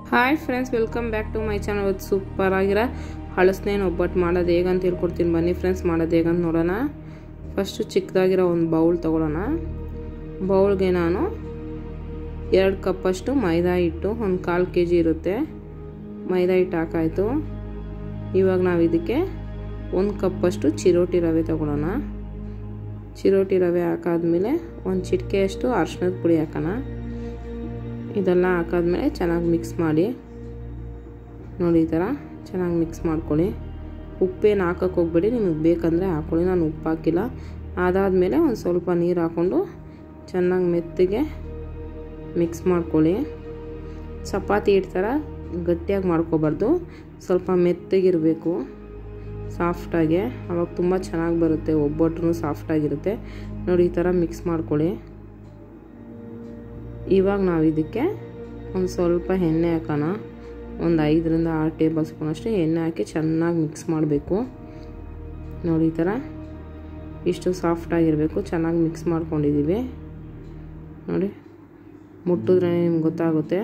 hi friends welcome back to my channel ಇವತ್ತು super ಆಗಿರೋ ಹಳಸ್ನೇನು ಒಬ್ಬಟ್ಟು ಮಾಡೋದು ಹೇಗಂತ ಹೇಳ್ಕೊಡ್ತೀನಿ ಬನ್ನಿ ಫ್ರೆಂಡ್ಸ್ ಮಾಡೋದು ಹೇಗಂತ ನೋಡೋಣ ಫಸ್ಟು ಚಿಕ್ಕದಾಗಿರೋ ಒಂದು ಬೌಲ್ ತೊಗೊಳ್ಳೋಣ ಬೌಲ್ಗೆ ನಾನು ಎರಡು ಕಪ್ಪಷ್ಟು ಮೈದಾ ಹಿಟ್ಟು ಒಂದು ಕಾಲು ಕೆ ಜಿ ಇರುತ್ತೆ ಮೈದಾ ಹಿಟ್ಟು ಹಾಕಾಯಿತು ಇವಾಗ ನಾವು ಇದಕ್ಕೆ ಒಂದು ಕಪ್ಪಷ್ಟು ಚಿರೋಟಿ ರವೆ ತೊಗೊಳ್ಳೋಣ ಚಿರೋಟಿ ರವೆ ಹಾಕಾದ್ಮೇಲೆ ಒಂದು ಚಿಟಿಕೆಯಷ್ಟು ಅರ್ಶಿನದ ಪುಡಿ ಹಾಕೋಣ ಇದೆಲ್ಲ ಹಾಕಾದ್ಮೇಲೆ ಚೆನ್ನಾಗಿ ಮಿಕ್ಸ್ ಮಾಡಿ ನೋಡಿ ಈ ಥರ ಚೆನ್ನಾಗಿ ಮಿಕ್ಸ್ ಮಾಡ್ಕೊಳ್ಳಿ ಉಪ್ಪೇನು ಹಾಕೋಕ್ಕೆ ಹೋಗ್ಬೇಡಿ ನಿಮಗೆ ಬೇಕಂದರೆ ಹಾಕ್ಕೊಳ್ಳಿ ನಾನು ಉಪ್ಪು ಹಾಕಿಲ್ಲ ಅದಾದಮೇಲೆ ಒಂದು ಸ್ವಲ್ಪ ನೀರು ಹಾಕ್ಕೊಂಡು ಚೆನ್ನಾಗಿ ಮೆತ್ತಗೆ ಮಿಕ್ಸ್ ಮಾಡ್ಕೊಳ್ಳಿ ಚಪಾತಿ ಹಿಟ್ಟು ಥರ ಗಟ್ಟಿಯಾಗಿ ಮಾಡ್ಕೋಬಾರ್ದು ಸ್ವಲ್ಪ ಮೆತ್ತಗಿರಬೇಕು ಸಾಫ್ಟಾಗೆ ಅವಾಗ ತುಂಬ ಚೆನ್ನಾಗಿ ಬರುತ್ತೆ ಒಬ್ಬಟ್ಟು ಸಾಫ್ಟಾಗಿರುತ್ತೆ ನೋಡಿ ಈ ಥರ ಮಿಕ್ಸ್ ಮಾಡ್ಕೊಳ್ಳಿ ಇವಾಗ ನಾವು ಇದಕ್ಕೆ ಒಂದು ಸ್ವಲ್ಪ ಎಣ್ಣೆ ಹಾಕೋಣ ಒಂದು ಐದರಿಂದ ಆರು ಟೇಬಲ್ ಸ್ಪೂನಷ್ಟು ಎಣ್ಣೆ ಹಾಕಿ ಚೆನ್ನಾಗಿ ಮಿಕ್ಸ್ ಮಾಡಬೇಕು ನೋಡಿ ಈ ಥರ ಇಷ್ಟು ಸಾಫ್ಟಾಗಿರಬೇಕು ಚೆನ್ನಾಗಿ ಮಿಕ್ಸ್ ಮಾಡ್ಕೊಂಡಿದ್ದೀವಿ ನೋಡಿ ಮುಟ್ಟಿದ್ರೆ ನಿಮ್ಗೆ ಗೊತ್ತಾಗುತ್ತೆ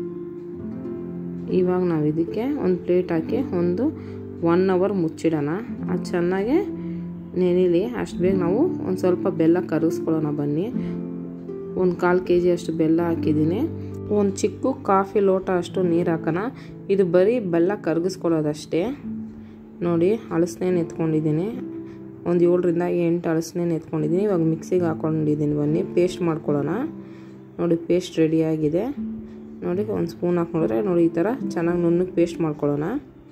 ಇವಾಗ ನಾವು ಇದಕ್ಕೆ ಒಂದು ಪ್ಲೇಟ್ ಹಾಕಿ ಒಂದು ಒನ್ ಅವರ್ ಮುಚ್ಚಿಡೋಣ ಅದು ಚೆನ್ನಾಗೆ ನೆನಿಲಿ ಅಷ್ಟು ಬೇಗ ನಾವು ಒಂದು ಸ್ವಲ್ಪ ಬೆಲ್ಲ ಕರಗಿಸ್ಕೊಳ್ಳೋಣ ಬನ್ನಿ ಒಂದು ಕಾಲು ಕೆ ಜಿ ಅಷ್ಟು ಬೆಲ್ಲ ಹಾಕಿದ್ದೀನಿ ಒಂದು ಚಿಕ್ಕ ಕಾಫಿ ಲೋಟ ಅಷ್ಟು ನೀರು ಹಾಕೋಣ ಇದು ಬರೀ ಬೆಲ್ಲ ಕರಗಿಸ್ಕೊಳ್ಳೋದಷ್ಟೇ ನೋಡಿ ಹಳಸ್ನೇನು ಎತ್ಕೊಂಡಿದ್ದೀನಿ ಒಂದು ಏಳರಿಂದ ಎಂಟು ಹಳಸ್ನೇನು ಎತ್ಕೊಂಡಿದ್ದೀನಿ ಇವಾಗ ಮಿಕ್ಸಿಗೆ ಹಾಕ್ಕೊಂಡಿದ್ದೀನಿ ಬನ್ನಿ ಪೇಸ್ಟ್ ಮಾಡ್ಕೊಳ್ಳೋಣ ನೋಡಿ ಪೇಸ್ಟ್ ರೆಡಿಯಾಗಿದೆ ನೋಡಿ ಒಂದು ಸ್ಪೂನ್ ಹಾಕೊಂಡ್ರೆ ನೋಡಿ ಈ ಥರ ಚೆನ್ನಾಗಿ ನುಣ್ಣಗೆ ಪೇಸ್ಟ್ ಮಾಡ್ಕೊಳ್ಳೋಣ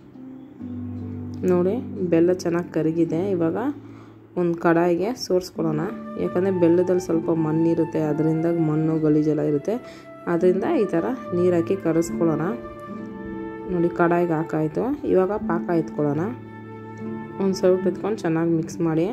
ನೋಡಿ ಬೆಲ್ಲ ಚೆನ್ನಾಗಿ ಕರಗಿದೆ ಇವಾಗ ಒಂದು ಕಡಾಯಿಗೆ ಸೋರಿಸ್ಕೊಳ್ಳೋಣ ಯಾಕಂದರೆ ಬೆಲ್ಲದಲ್ಲಿ ಸ್ವಲ್ಪ ಮಣ್ಣಿರುತ್ತೆ ಅದರಿಂದ ಮಣ್ಣು ಗಲೀಜೆಲ್ಲ ಇರುತ್ತೆ ಅದರಿಂದ ಈ ಥರ ನೀರು ಹಾಕಿ ಕರಗಿಸ್ಕೊಳ್ಳೋಣ ನೋಡಿ ಕಡಾಯಿಗೆ ಹಾಕಾಯಿತು ಇವಾಗ ಪಾಕ ಎತ್ಕೊಳ್ಳೋಣ ಒಂದು ಸ್ವಲ್ಪ ಎತ್ಕೊಂಡು ಚೆನ್ನಾಗಿ ಮಿಕ್ಸ್ ಮಾಡಿ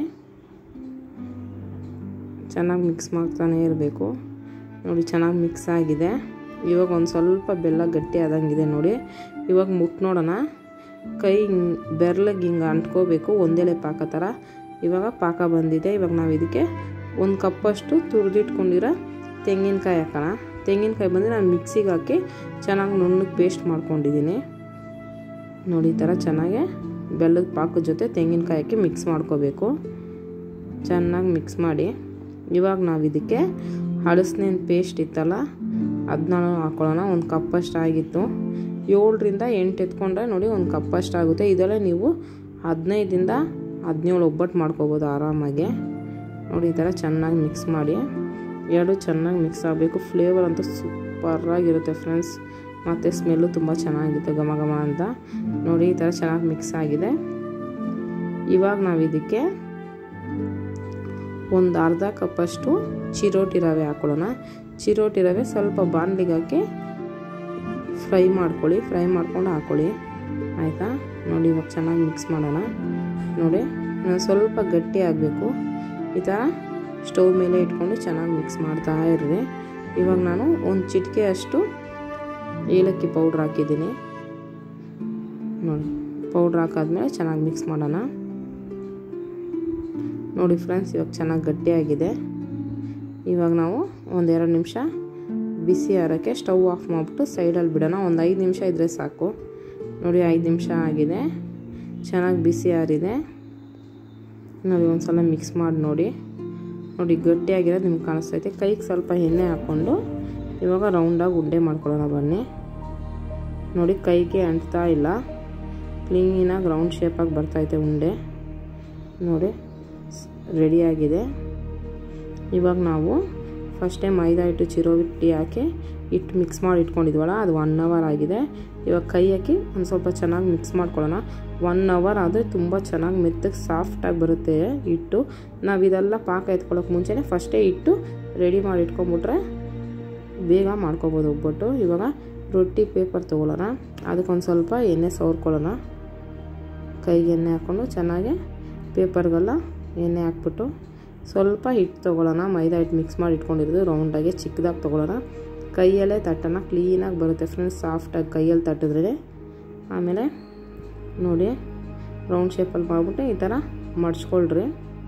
ಚೆನ್ನಾಗಿ ಮಿಕ್ಸ್ ಮಾಡ್ತಾನೆ ಇರಬೇಕು ನೋಡಿ ಚೆನ್ನಾಗಿ ಮಿಕ್ಸ್ ಆಗಿದೆ ಇವಾಗ ಒಂದು ಸ್ವಲ್ಪ ಬೆಲ್ಲ ಗಟ್ಟಿ ಆದಂಗಿದೆ ನೋಡಿ ಇವಾಗ ಮುಟ್ಟು ನೋಡೋಣ ಕೈ ಬೆರ್ಲಿಗೆ ಹಿಂಗೆ ಅಂಟ್ಕೋಬೇಕು ಒಂದೇಳೆ ಪಾಕ ಥರ ಇವಾಗ ಪಾಕ ಬಂದಿದೆ ಇವಾಗ ನಾವು ಇದಕ್ಕೆ ಒಂದು ಕಪ್ಪಷ್ಟು ತುರಿದಿಟ್ಕೊಂಡಿರೋ ತೆಂಗಿನಕಾಯಿ ಹಾಕೋಣ ತೆಂಗಿನಕಾಯಿ ಬಂದರೆ ನಾನು ಮಿಕ್ಸಿಗೆ ಹಾಕಿ ಚೆನ್ನಾಗಿ ನುಣ್ಣಗೆ ಪೇಸ್ಟ್ ಮಾಡ್ಕೊಂಡಿದ್ದೀನಿ ನೋಡಿ ಈ ಥರ ಚೆನ್ನಾಗಿ ಬೆಲ್ಲದ ಪಾಕದ ಜೊತೆ ತೆಂಗಿನಕಾಯಿ ಹಾಕಿ ಮಿಕ್ಸ್ ಮಾಡ್ಕೋಬೇಕು ಚೆನ್ನಾಗಿ ಮಿಕ್ಸ್ ಮಾಡಿ ಇವಾಗ ನಾವು ಇದಕ್ಕೆ ಹಳಸ್ನೇನು ಪೇಸ್ಟ್ ಇತ್ತಲ್ಲ ಅದನ್ನ ಹಾಕ್ಕೊಳ್ಳೋಣ ಒಂದು ಕಪ್ಪಷ್ಟು ಆಗಿತ್ತು ಏಳರಿಂದ ಎಂಟು ಎತ್ಕೊಂಡ್ರೆ ನೋಡಿ ಒಂದು ಕಪ್ಪಷ್ಟು ಆಗುತ್ತೆ ಇದೆಲ್ಲ ನೀವು ಹದಿನೈದಿಂದ ಹದಿನೇಳು ಒಬ್ಬಟ್ಟು ಮಾಡ್ಕೋಬೋದು ಆರಾಮಾಗಿ ನೋಡಿ ಈ ಥರ ಚೆನ್ನಾಗಿ ಮಿಕ್ಸ್ ಮಾಡಿ ಎರಡು ಚೆನ್ನಾಗಿ ಮಿಕ್ಸ್ ಆಗಬೇಕು ಫ್ಲೇವರ್ ಅಂತೂ ಸೂಪರಾಗಿರುತ್ತೆ ಫ್ರೆಂಡ್ಸ್ ಮತ್ತು ಸ್ಮೆಲ್ಲು ತುಂಬ ಚೆನ್ನಾಗಿರುತ್ತೆ ಘಮ ಘಮ ಅಂತ ನೋಡಿ ಈ ಥರ ಚೆನ್ನಾಗಿ ಮಿಕ್ಸ್ ಆಗಿದೆ ಇವಾಗ ನಾವು ಇದಕ್ಕೆ ಒಂದು ಅರ್ಧ ಕಪ್ಪಷ್ಟು ಚಿರೋಟಿ ರವೆ ಹಾಕ್ಕೊಳ್ಳೋಣ ಚಿರೋಟಿ ರವೆ ಸ್ವಲ್ಪ ಬಾಣಲಿಗೆ ಹಾಕಿ ಫ್ರೈ ಮಾಡ್ಕೊಳ್ಳಿ ಫ್ರೈ ಮಾಡ್ಕೊಂಡು ಹಾಕ್ಕೊಳ್ಳಿ ಆಯಿತಾ ನೋಡಿ ಇವಾಗ ಚೆನ್ನಾಗಿ ಮಿಕ್ಸ್ ಮಾಡೋಣ ನೋಡಿ ಸ್ವಲ್ಪ ಗಟ್ಟಿ ಆಗಬೇಕು ಈ ಥರ ಸ್ಟವ್ ಮೇಲೆ ಇಟ್ಕೊಂಡು ಚೆನ್ನಾಗಿ ಮಿಕ್ಸ್ ಮಾಡ್ತಾ ಇರ್ರಿ ಇವಾಗ ನಾನು ಒಂದು ಚಿಟಿಕೆ ಅಷ್ಟು ಏಲಕ್ಕಿ ಪೌಡ್ರ್ ಹಾಕಿದ್ದೀನಿ ನೋಡಿ ಪೌಡ್ರ್ ಹಾಕಾದ್ಮೇಲೆ ಚೆನ್ನಾಗಿ ಮಿಕ್ಸ್ ಮಾಡೋಣ ನೋಡಿ ಫ್ರೆಂಡ್ಸ್ ಇವಾಗ ಚೆನ್ನಾಗಿ ಗಟ್ಟಿಯಾಗಿದೆ ಇವಾಗ ನಾವು ಒಂದೆರಡು ನಿಮಿಷ ಬಿಸಿ ಆರೋಕ್ಕೆ ಸ್ಟವ್ ಆಫ್ ಮಾಡಿಬಿಟ್ಟು ಸೈಡಲ್ಲಿ ಬಿಡೋಣ ಒಂದು ಐದು ನಿಮಿಷ ಇದ್ದರೆ ಸಾಕು ನೋಡಿ ಐದು ನಿಮಿಷ ಆಗಿದೆ ಚೆನ್ನಾಗಿ ಬಿಸಿ ಆರಿದೆ ನೋಡಿ ಒಂದು ಸಲ ಮಿಕ್ಸ್ ಮಾಡಿ ನೋಡಿ ನೋಡಿ ಗಟ್ಟಿಯಾಗಿರೋದು ನಿಮ್ಗೆ ಕಾಣಿಸ್ತೈತೆ ಕೈಗೆ ಸ್ವಲ್ಪ ಎಣ್ಣೆ ಹಾಕ್ಕೊಂಡು ಇವಾಗ ರೌಂಡಾಗಿ ಉಂಡೆ ಮಾಡ್ಕೊಳ್ಳೋಣ ಬನ್ನಿ ನೋಡಿ ಕೈಗೆ ಅಂಟ್ತಾ ಇಲ್ಲ ಕ್ಲೀನಾಗಿ ರೌಂಡ್ ಶೇಪಾಗಿ ಬರ್ತೈತೆ ಉಂಡೆ ನೋಡಿ ರೆಡಿಯಾಗಿದೆ ಇವಾಗ ನಾವು ಫಸ್ಟೇ ಮೈದಾ ಹಿಟ್ಟು ಚಿರೋಟಿ ಹಾಕಿ ಹಿಟ್ಟು ಮಿಕ್ಸ್ ಮಾಡಿ ಇಟ್ಕೊಂಡಿದ್ವಲ್ಲ ಅದು ಒನ್ ಅವರ್ ಆಗಿದೆ ಇವಾಗ ಕೈ ಹಾಕಿ ಒಂದು ಸ್ವಲ್ಪ ಚೆನ್ನಾಗಿ ಮಿಕ್ಸ್ ಮಾಡ್ಕೊಳ್ಳೋಣ ಒನ್ ಅವರ್ ಆದರೆ ತುಂಬ ಚೆನ್ನಾಗಿ ಮೆತ್ತಗೆ ಸಾಫ್ಟಾಗಿ ಬರುತ್ತೆ ಹಿಟ್ಟು ನಾವು ಇದೆಲ್ಲ ಪಾಕ ಎತ್ಕೊಳ್ಳೋಕೆ ಮುಂಚೆನೇ ಫಸ್ಟೇ ಹಿಟ್ಟು ರೆಡಿ ಮಾಡಿ ಇಟ್ಕೊಂಬಿಟ್ರೆ ಬೇಗ ಮಾಡ್ಕೊಬೋದು ಒಬ್ಬಟ್ಟು ಇವಾಗ ರೊಟ್ಟಿ ಪೇಪರ್ ತೊಗೊಳ್ಳೋಣ ಅದಕ್ಕೊಂದು ಸ್ವಲ್ಪ ಎಣ್ಣೆ ಸವರ್ಕೊಳ್ಳೋಣ ಕೈಗೆ ಎಣ್ಣೆ ಹಾಕ್ಕೊಂಡು ಚೆನ್ನಾಗಿ ಪೇಪರ್ಗೆಲ್ಲ ಎಣ್ಣೆ ಹಾಕ್ಬಿಟ್ಟು ಸ್ವಲ್ಪ ಹಿಟ್ಟು ತೊಗೊಳ್ಳೋಣ ಮೈದಾ ಹಿಟ್ಟು ಮಿಕ್ಸ್ ಮಾಡಿ ಇಟ್ಕೊಂಡಿರೋದು ರೌಂಡಾಗಿ ಚಿಕ್ಕದಾಗಿ ತೊಗೊಳ್ಳೋಣ ಕೈಯಲ್ಲೇ ತಟ್ಟೋಣ ಕ್ಲೀನಾಗಿ ಬರುತ್ತೆ ಫ್ರೆಂಡ್ಸ್ ಸಾಫ್ಟಾಗಿ ಕೈಯಲ್ಲಿ ತಟ್ಟಿದ್ರೆ ಆಮೇಲೆ ನೋಡಿ ರೌಂಡ್ ಶೇಪಲ್ಲಿ ಮಾಡಿಬಿಟ್ಟು ಈ ಥರ ಮಡ್ಚ್ಕೊಳ್ರಿ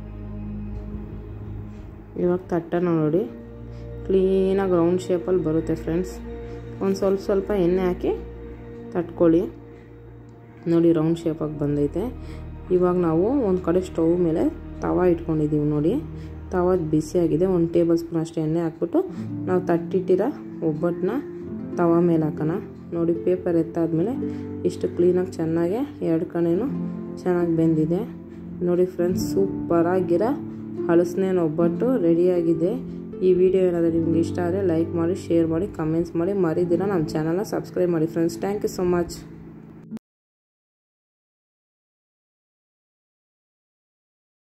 ಇವಾಗ ತಟ್ಟನ ನೋಡಿ ಕ್ಲೀನಾಗಿ ರೌಂಡ್ ಶೇಪಲ್ಲಿ ಬರುತ್ತೆ ಫ್ರೆಂಡ್ಸ್ ಒಂದು ಸ್ವಲ್ಪ ಸ್ವಲ್ಪ ಎಣ್ಣೆ ಹಾಕಿ ತಟ್ಕೊಳ್ಳಿ ನೋಡಿ ರೌಂಡ್ ಶೇಪಾಗಿ ಬಂದೈತೆ ಇವಾಗ ನಾವು ಒಂದು ಕಡೆ ಸ್ಟವ್ ಮೇಲೆ ತವ ಇಟ್ಕೊಂಡಿದ್ದೀವಿ ನೋಡಿ ತವ ಬಿಸಿಯಾಗಿದೆ ಒಂದು ಟೇಬಲ್ ಸ್ಪೂನ್ ಅಷ್ಟು ಎಣ್ಣೆ ಹಾಕ್ಬಿಟ್ಟು ನಾವು ತಟ್ಟಿಟ್ಟಿರೋ ಒಬ್ಬಟ್ಟನ್ನ ತವ ಮೇಲೆ ಹಾಕೋಣ ನೋಡಿ ಪೇಪರ್ ಎತ್ತಾದ್ಮೇಲೆ ಇಷ್ಟು ಕ್ಲೀನಾಗಿ ಚೆನ್ನಾಗೆ ಎರಡು ಕಣೆನೂ ಚೆನ್ನಾಗಿ ಬೆಂದಿದೆ ನೋಡಿ ಫ್ರೆಂಡ್ಸ್ ಸೂಪರಾಗಿರೋ ಹಲಸಿನ ಒಬ್ಬಟ್ಟು ರೆಡಿಯಾಗಿದೆ ಈ ವಿಡಿಯೋ ಏನಾದರೂ ನಿಮ್ಗೆ ಇಷ್ಟ ಆದರೆ ಲೈಕ್ ಮಾಡಿ ಶೇರ್ ಮಾಡಿ ಕಮೆಂಟ್ಸ್ ಮಾಡಿ ಮರಿದಿರ ನಮ್ಮ ಚಾನಲ್ನ ಸಬ್ಸ್ಕ್ರೈಬ್ ಮಾಡಿ friends thank you so much